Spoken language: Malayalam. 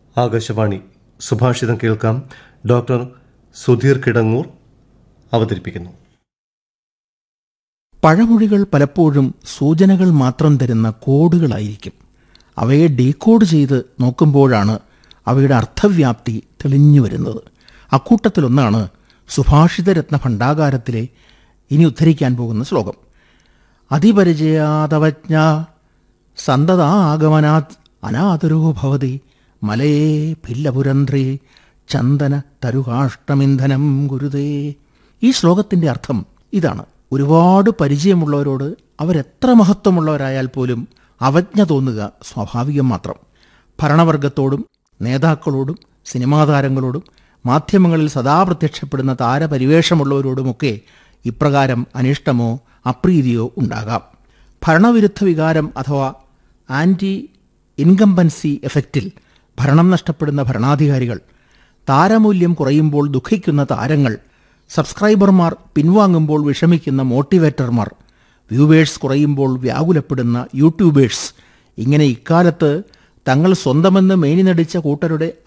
ആകാശവാണി സുഭാഷിതം കേൾക്കാം ഡോക്ടർ സുധീർ കിടങ്ങൂർ അവതരിപ്പിക്കുന്നു പഴമൊഴികൾ പലപ്പോഴും സൂചനകൾ മാത്രം തരുന്ന കോഡുകളായിരിക്കും അവയെ ഡീകോഡ് ചെയ്ത് നോക്കുമ്പോഴാണ് അവയുടെ അർത്ഥവ്യാപ്തി തെളിഞ്ഞു വരുന്നത് അക്കൂട്ടത്തിലൊന്നാണ് സുഭാഷിതരത്ന ഭണ്ഡാകാരത്തിലെ ഇനി ഉദ്ധരിക്കാൻ പോകുന്ന ശ്ലോകം അതിപരിചയാതവജ്ഞ സന്തതാഗമനാത് അനാതുരോ ഭവതി മലയേ ഭില്ലപുരന്ത്രേ ചന്ദന തരുകാഷ്ടമിന്ധനം ഗുരുതേ ഈ ശ്ലോകത്തിൻ്റെ അർത്ഥം ഇതാണ് ഒരുപാട് പരിചയമുള്ളവരോട് അവരെത്ര മഹത്വമുള്ളവരായാൽ പോലും അവജ്ഞ തോന്നുക സ്വാഭാവികം മാത്രം ഭരണവർഗത്തോടും നേതാക്കളോടും സിനിമാ താരങ്ങളോടും മാധ്യമങ്ങളിൽ സദാ പ്രത്യക്ഷപ്പെടുന്ന താരപരിവേഷമുള്ളവരോടുമൊക്കെ ഇപ്രകാരം അനിഷ്ടമോ അപ്രീതിയോ ഉണ്ടാകാം ഭരണവിരുദ്ധ വികാരം അഥവാ ആൻറ്റി ഇൻകംബൻസി എഫക്റ്റിൽ ഭരണം നഷ്ടപ്പെടുന്ന ഭരണാധികാരികൾ താരമൂല്യം കുറയുമ്പോൾ ദുഃഖിക്കുന്ന താരങ്ങൾ സബ്സ്ക്രൈബർമാർ പിൻവാങ്ങുമ്പോൾ വിഷമിക്കുന്ന മോട്ടിവേറ്റർമാർ വ്യൂവേഴ്സ് കുറയുമ്പോൾ വ്യാകുലപ്പെടുന്ന യൂട്യൂബേഴ്സ് ഇങ്ങനെ ഇക്കാലത്ത് തങ്ങൾ സ്വന്തമെന്ന് മേനി നടിച്ച കൂട്ടരുടെ